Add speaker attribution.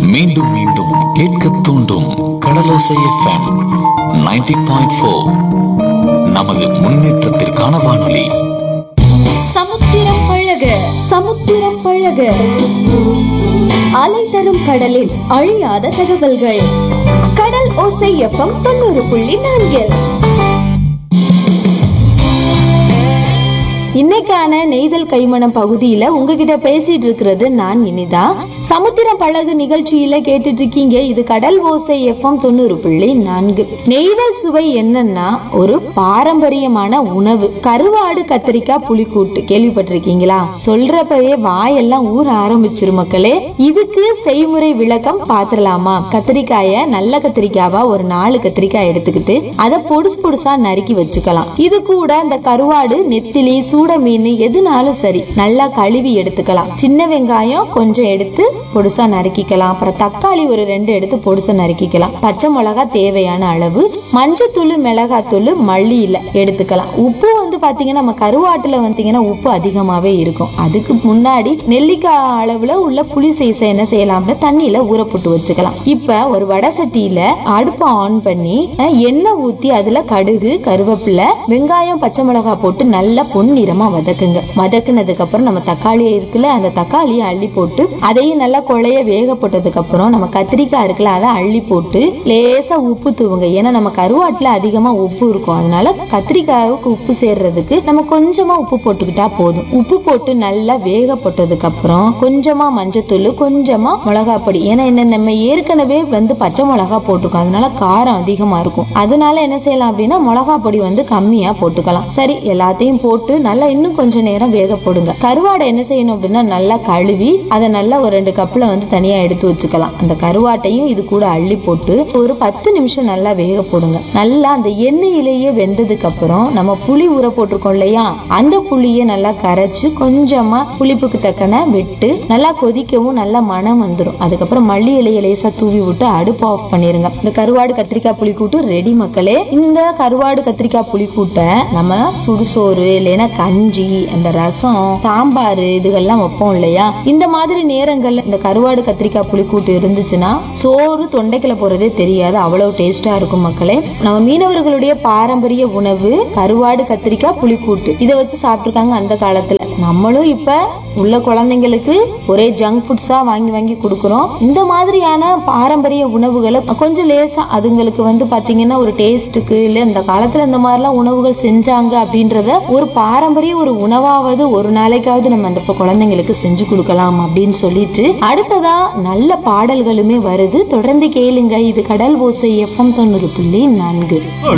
Speaker 1: மீண்டும் மீண்டும் கேட்க தூண்டும் கடலோசை எஃப்எம் 90.4 பாயிண்ட் ஃபோர் நமது முன்னேற்றத்திற்கான வானொலி
Speaker 2: சமுத்திரம் பழக சமுத்திரம் பழக அலை தரும் கடலில் அழியாத தகவல்கள் கடல் ஓசை எஃப்எம் தொண்ணூறு புள்ளி நான்கில் இன்னைக்கான நெய்தல் கைமணம் பகுதியில உங்ககிட்ட பேசிட்டு இருக்கிறது நான் இனிதா சமுத்திரம் பழகு நிகழ்ச்சியில கேட்டுட்டு இருக்கீங்க இது கடல் ஓசை எஃப்எம் தொண்ணூறு புள்ளி நான்கு நெய்தல் சுவை என்னன்னா ஒரு பாரம்பரியமான உணவு கருவாடு கத்திரிக்காய் புளிக்கூட்டு கேள்விப்பட்டிருக்கீங்களா சொல்றப்பவே வாயெல்லாம் ஊற ஆரம்பிச்சிரு மக்களே இதுக்கு செய்முறை விளக்கம் பாத்துடலாமா கத்திரிக்காய நல்ல கத்திரிக்காவா ஒரு நாலு கத்திரிக்காய் எடுத்துக்கிட்டு அதை பொடுசு பொடுசா நறுக்கி வச்சுக்கலாம் இது கூட இந்த கருவாடு நெத்திலி சூட மீன் எதுனாலும் சரி நல்லா கழுவி எடுத்துக்கலாம் சின்ன வெங்காயம் கொஞ்சம் எடுத்து பொடுசா நறுக்கிக்கலாம் அப்புறம் தக்காளி ஒரு ரெண்டு எடுத்து பொடுசா நறுக்கிக்கலாம் பச்சை மிளகா தேவையான அளவு மஞ்சத்தூள் மிளகாத்தூள் மல்லி இல்ல எடுத்துக்கலாம் உப்பு வந்து பாத்தீங்கன்னா நம்ம கருவாட்டுல வந்தீங்கன்னா உப்பு அதிகமாவே இருக்கும் அதுக்கு முன்னாடி நெல்லிக்காய் அளவுல உள்ள புளி சைஸை என்ன செய்யலாம்னா தண்ணியில ஊற போட்டு வச்சுக்கலாம் இப்ப ஒரு வடை சட்டியில அடுப்பை ஆன் பண்ணி அஹ், எண்ணெய் ஊத்தி அதுல கடுகு கருவேப்பிலை வெங்காயம் பச்சை மிளகாய் போட்டு நல்லா பொன்னிறமா வதக்குங்க வதக்குனதுக்கு அப்புறம் நம்ம தக்காளி இருக்குல்ல அந்த தக்காளியை அள்ளி போட்டு அதையும் நல்லா குழைய வேக போட்டதுக்கு அப்புறம் நம்ம கத்திரிக்காய் இருக்குல்ல அதை அள்ளி போட்டு லேசா உப்பு தூவுங்க ஏன்னா நம்ம கருவாட்டுல அதிகமா உப்பு இருக்கும் அதனால கத்திரிக்காய்க்கு உப்பு சேர்றதுக்கு நம்ம கொஞ்சமா உப்பு போட்டுக்கிட்டா போதும் உப்பு போட்டு நல்லா வேக போட்டதுக்கு அப்புறம் கொஞ்சமா மஞ்சத்தூள் கொஞ்சமா மிளகாய் பொடி ஏன்னா என்ன நம்ம ஏற்கனவே வந்து பச்சை மிளகா போட்டிருக்கோம் அதனால காரம் அதிகமா இருக்கும் அதனால என்ன செய்யலாம் அப்படின்னா மிளகா பொடி வந்து கம்மியா போட்டுக்கலாம் சரி எல்லாத்தையும் போட்டு நல்லா இன்னும் கொஞ்ச நேரம் வேக போடுங்க கருவாடை என்ன செய்யணும் அப்படின்னா நல்லா கழுவி அதை நல்லா ஒரு ரெண்டு கப்ல வந்து தனியா எடுத்து வச்சுக்கலாம் அந்த கருவாட்டையும் இது கூட அள்ளி போட்டு ஒரு பத்து நிமிஷம் நல்லா வேக போடுங்க நல்லா அந்த எண்ணெயிலேயே வெந்ததுக்கு அப்புறம் நம்ம புளி ஊற போட்டிருக்கோம் இல்லையா அந்த புளியை நல்லா கரைச்சு கொஞ்சமா புளிப்புக்கு தக்கன விட்டு நல்லா கொதிக்கவும் நல்லா மனம் வந்துடும் அதுக்கப்புறம் மல்லி இலையை லேசா தூவி விட்டு அடுப்பு ஆஃப் பண்ணிருங்க இந்த கருவாடு கத்திரிக்காய் புளி கூட்டு ரெடி மக்களே இந்த கருவாடு கத்திரிக்காய் புளி கூட்டை நம்ம சுடுசோறு இல்லைன்னா கஞ்சி அந்த ரசம் சாம்பார் இதுகள்லாம் வைப்போம் இல்லையா இந்த மாதிரி நேரங்கள்ல இந்த கருவாடு கத்திரிக்காய் புளி கூட்டு இருந்துச்சுன்னா சோறு தொண்டைக்குள்ள போறதே தெரியாது அவ்வளவு டேஸ்டா இருக்கும் மக்களே நம்ம மீனவர்களுடைய பாரம்பரிய உணவு கருவாடு கத்திரிக்காய் புளிக்கூட்டு இதை வச்சு சாப்பிட்டுருக்காங்க அந்த காலத்துல நம்மளும் இப்ப உள்ள குழந்தைங்களுக்கு ஒரே ஜங்க் ஃபுட்ஸா வாங்கி வாங்கி கொடுக்குறோம் இந்த மாதிரியான பாரம்பரிய உணவுகளை கொஞ்சம் லேசா அதுங்களுக்கு வந்து பாத்தீங்கன்னா ஒரு டேஸ்ட்டுக்கு இல்ல இந்த காலத்துல இந்த மாதிரிலாம் உணவுகள் செஞ்சாங்க அப்படின்றத ஒரு பாரம்பரிய ஒரு உணவாவது ஒரு நாளைக்காவது நம்ம அந்த குழந்தைங்களுக்கு செஞ்சு கொடுக்கலாம் அப்படின்னு சொல்லிட்டு அடுத்ததா நல்ல பாடல்களுமே வருது தொடர்ந்து கேளுங்க இது கடல் ஓசை எஃப்எம் தொண்ணூறு புள்ளி நான்கு